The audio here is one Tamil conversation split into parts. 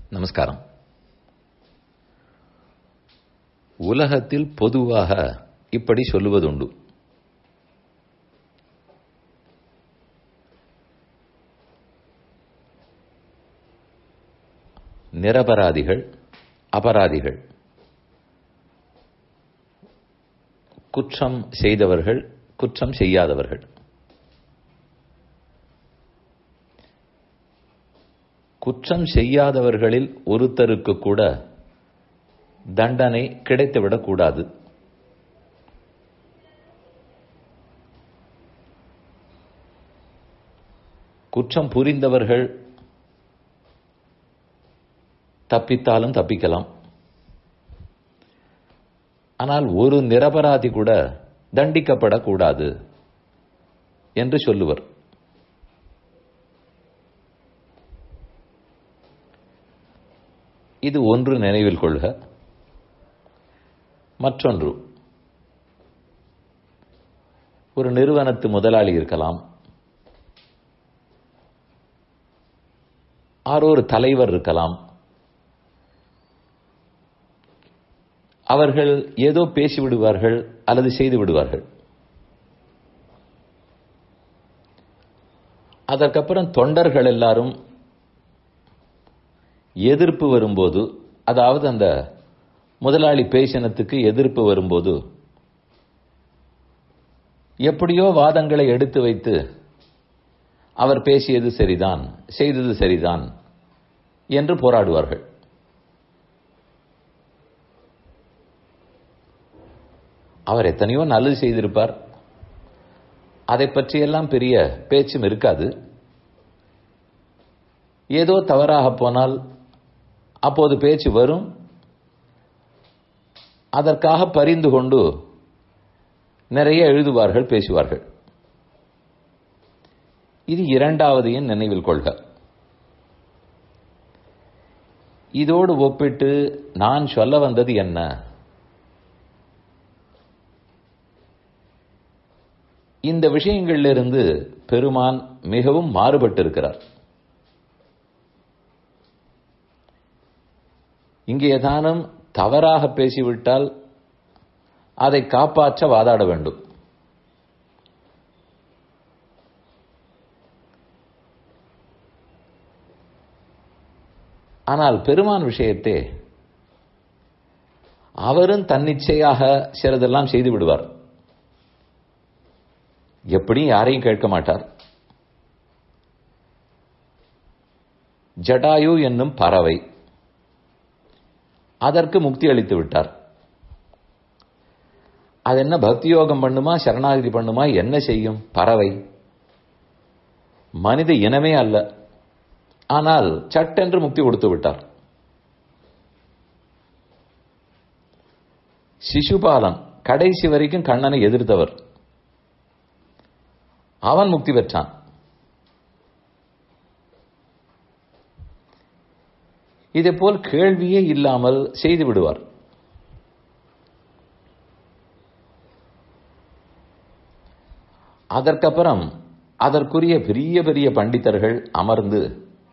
நமஸ்காரம் உலகத்தில் பொதுவாக இப்படி சொல்லுவதுண்டு நிரபராதிகள் அபராதிகள் குற்றம் செய்தவர்கள் குற்றம் செய்யாதவர்கள் குற்றம் செய்யாதவர்களில் ஒருத்தருக்கு கூட தண்டனை கிடைத்துவிடக் கூடாது குற்றம் புரிந்தவர்கள் தப்பித்தாலும் தப்பிக்கலாம் ஆனால் ஒரு நிரபராதி கூட தண்டிக்கப்படக்கூடாது என்று சொல்லுவர் இது ஒன்று நினைவில் கொள்க மற்றொன்று ஒரு நிறுவனத்து முதலாளி இருக்கலாம் ஆரோ ஒரு தலைவர் இருக்கலாம் அவர்கள் ஏதோ பேசி விடுவார்கள் அல்லது செய்து விடுவார்கள் அதற்கப்புறம் தொண்டர்கள் எல்லாரும் எதிர்ப்பு வரும்போது அதாவது அந்த முதலாளி பேசினத்துக்கு எதிர்ப்பு வரும்போது எப்படியோ வாதங்களை எடுத்து வைத்து அவர் பேசியது சரிதான் செய்தது சரிதான் என்று போராடுவார்கள் அவர் எத்தனையோ நல்லது செய்திருப்பார் அதை பற்றியெல்லாம் பெரிய பேச்சும் இருக்காது ஏதோ தவறாக போனால் அப்போது பேச்சு வரும் அதற்காக பரிந்து கொண்டு நிறைய எழுதுவார்கள் பேசுவார்கள் இது இரண்டாவதையும் நினைவில் கொள்க இதோடு ஒப்பிட்டு நான் சொல்ல வந்தது என்ன இந்த விஷயங்களிலிருந்து பெருமான் மிகவும் மாறுபட்டிருக்கிறார் இங்கே ஏதானும் தவறாக பேசிவிட்டால் அதை காப்பாற்ற வாதாட வேண்டும் ஆனால் பெருமான் விஷயத்தே அவரும் தன்னிச்சையாக சிலதெல்லாம் செய்து விடுவார் எப்படியும் யாரையும் கேட்க மாட்டார் ஜடாயு என்னும் பறவை அதற்கு முக்தி அளித்து விட்டார் அது என்ன பக்தி யோகம் பண்ணுமா சரணாகதி பண்ணுமா என்ன செய்யும் பறவை மனித இனமே அல்ல ஆனால் சட்டென்று முக்தி கொடுத்து விட்டார் சிசுபாலன் கடைசி வரைக்கும் கண்ணனை எதிர்த்தவர் அவன் முக்தி பெற்றான் இதே போல் கேள்வியே இல்லாமல் செய்து விடுவார் அதற்கப்புறம் அதற்குரிய பெரிய பெரிய பண்டிதர்கள் அமர்ந்து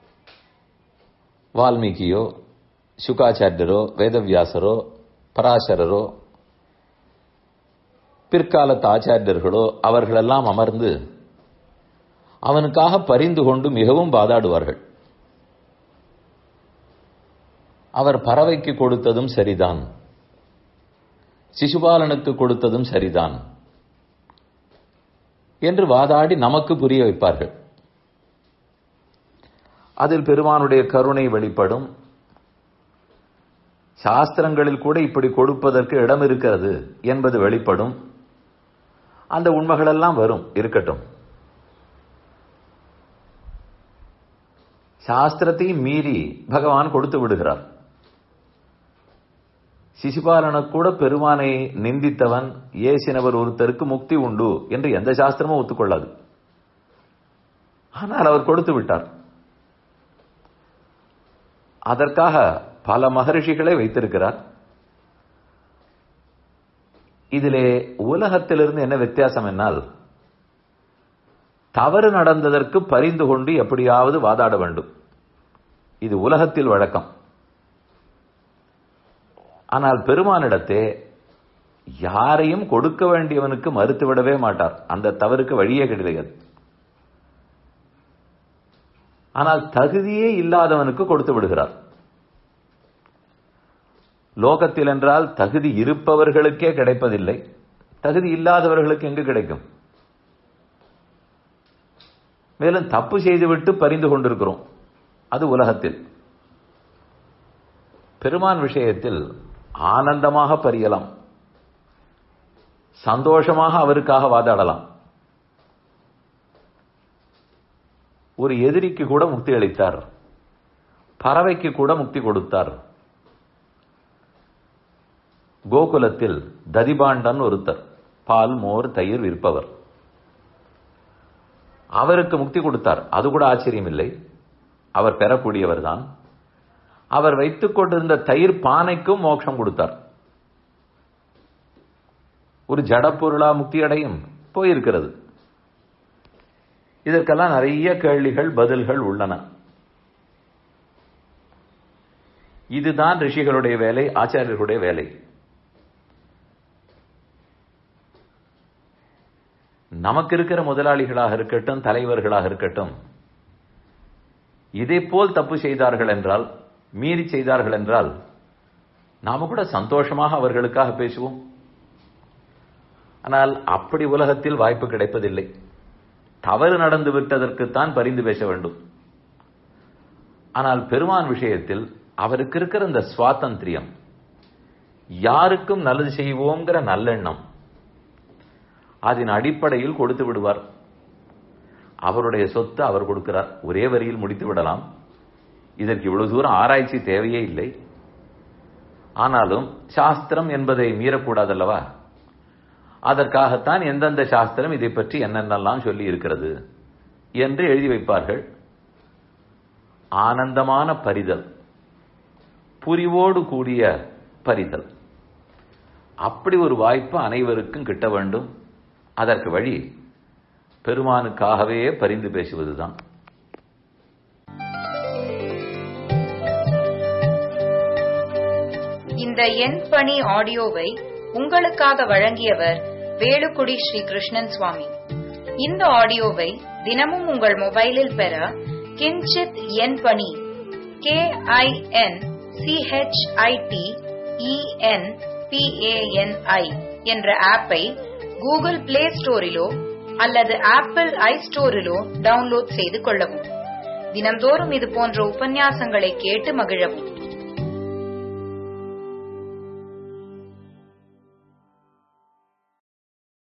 வால்மீகியோ சுகாச்சாரியரோ வேதவியாசரோ பராசரரோ பிற்காலத்து ஆச்சாரியர்களோ அவர்களெல்லாம் அமர்ந்து அவனுக்காக பரிந்து கொண்டு மிகவும் பாதாடுவார்கள் அவர் பறவைக்கு கொடுத்ததும் சரிதான் சிசுபாலனுக்கு கொடுத்ததும் சரிதான் என்று வாதாடி நமக்கு புரிய வைப்பார்கள் அதில் பெருமானுடைய கருணை வெளிப்படும் சாஸ்திரங்களில் கூட இப்படி கொடுப்பதற்கு இடம் இருக்கிறது என்பது வெளிப்படும் அந்த உண்மைகளெல்லாம் வரும் இருக்கட்டும் சாஸ்திரத்தையும் மீறி பகவான் கொடுத்து விடுகிறார் சிசுபாலன கூட பெருமானை நிந்தித்தவன் ஏசினவர் ஒருத்தருக்கு முக்தி உண்டு என்று எந்த சாஸ்திரமும் ஒத்துக்கொள்ளாது ஆனால் அவர் கொடுத்து விட்டார் அதற்காக பல மகரிஷிகளை வைத்திருக்கிறார் இதிலே உலகத்திலிருந்து என்ன வித்தியாசம் என்னால் தவறு நடந்ததற்கு பரிந்து கொண்டு எப்படியாவது வாதாட வேண்டும் இது உலகத்தில் வழக்கம் ஆனால் பெருமானிடத்தே யாரையும் கொடுக்க வேண்டியவனுக்கு மறுத்து விடவே மாட்டார் அந்த தவறுக்கு வழியே கிடையாது ஆனால் தகுதியே இல்லாதவனுக்கு கொடுத்து விடுகிறார் லோகத்தில் என்றால் தகுதி இருப்பவர்களுக்கே கிடைப்பதில்லை தகுதி இல்லாதவர்களுக்கு எங்கு கிடைக்கும் மேலும் தப்பு செய்துவிட்டு பரிந்து கொண்டிருக்கிறோம் அது உலகத்தில் பெருமான் விஷயத்தில் ஆனந்தமாக பரியலாம் சந்தோஷமாக அவருக்காக வாதாடலாம் ஒரு எதிரிக்கு கூட முக்தி அளித்தார் பறவைக்கு கூட முக்தி கொடுத்தார் கோகுலத்தில் ததிபாண்டன் ஒருத்தர் பால் மோர் தயிர் விற்பவர் அவருக்கு முக்தி கொடுத்தார் அது கூட ஆச்சரியம் இல்லை அவர் பெறக்கூடியவர் தான் அவர் வைத்துக் கொண்டிருந்த தயிர் பானைக்கும் மோட்சம் கொடுத்தார் ஒரு ஜடப்பொருளா முக்தி அடையும் போயிருக்கிறது இதற்கெல்லாம் நிறைய கேள்விகள் பதில்கள் உள்ளன இதுதான் ரிஷிகளுடைய வேலை ஆச்சாரியர்களுடைய வேலை நமக்கு இருக்கிற முதலாளிகளாக இருக்கட்டும் தலைவர்களாக இருக்கட்டும் இதே போல் தப்பு செய்தார்கள் என்றால் மீறி செய்தார்கள் என்றால் நாம கூட சந்தோஷமாக அவர்களுக்காக பேசுவோம் ஆனால் அப்படி உலகத்தில் வாய்ப்பு கிடைப்பதில்லை தவறு நடந்து விட்டதற்குத்தான் பரிந்து பேச வேண்டும் ஆனால் பெருமான் விஷயத்தில் அவருக்கு இருக்கிற இந்த சுவாதந்திரியம் யாருக்கும் நல்லது செய்வோங்கிற நல்லெண்ணம் அதன் அடிப்படையில் கொடுத்து விடுவார் அவருடைய சொத்து அவர் கொடுக்கிறார் ஒரே வரியில் முடித்து விடலாம் இதற்கு இவ்வளவு தூரம் ஆராய்ச்சி தேவையே இல்லை ஆனாலும் சாஸ்திரம் என்பதை மீறக்கூடாதல்லவா அதற்காகத்தான் எந்தெந்த சாஸ்திரம் இதை பற்றி என்னென்னலாம் சொல்லி இருக்கிறது என்று எழுதி வைப்பார்கள் ஆனந்தமான பரிதல் புரிவோடு கூடிய பரிதல் அப்படி ஒரு வாய்ப்பு அனைவருக்கும் கிட்ட வேண்டும் அதற்கு வழி பெருமானுக்காகவே பரிந்து பேசுவதுதான் இந்த எண் பணி ஆடியோவை உங்களுக்காக வழங்கியவர் வேலுக்குடி ஸ்ரீ கிருஷ்ணன் சுவாமி இந்த ஆடியோவை தினமும் உங்கள் மொபைலில் பெற கிஞ்சித் எண் பணி கே ஐ என் சிஹெச்ஐடி இஎன் பிஏஎன்ஐ என்ற ஆப்பை கூகுள் பிளே ஸ்டோரிலோ அல்லது ஆப்பிள் ஐ ஸ்டோரிலோ டவுன்லோட் செய்து கொள்ளவும் தினம்தோறும் இது போன்ற உபன்யாசங்களை கேட்டு மகிழவும்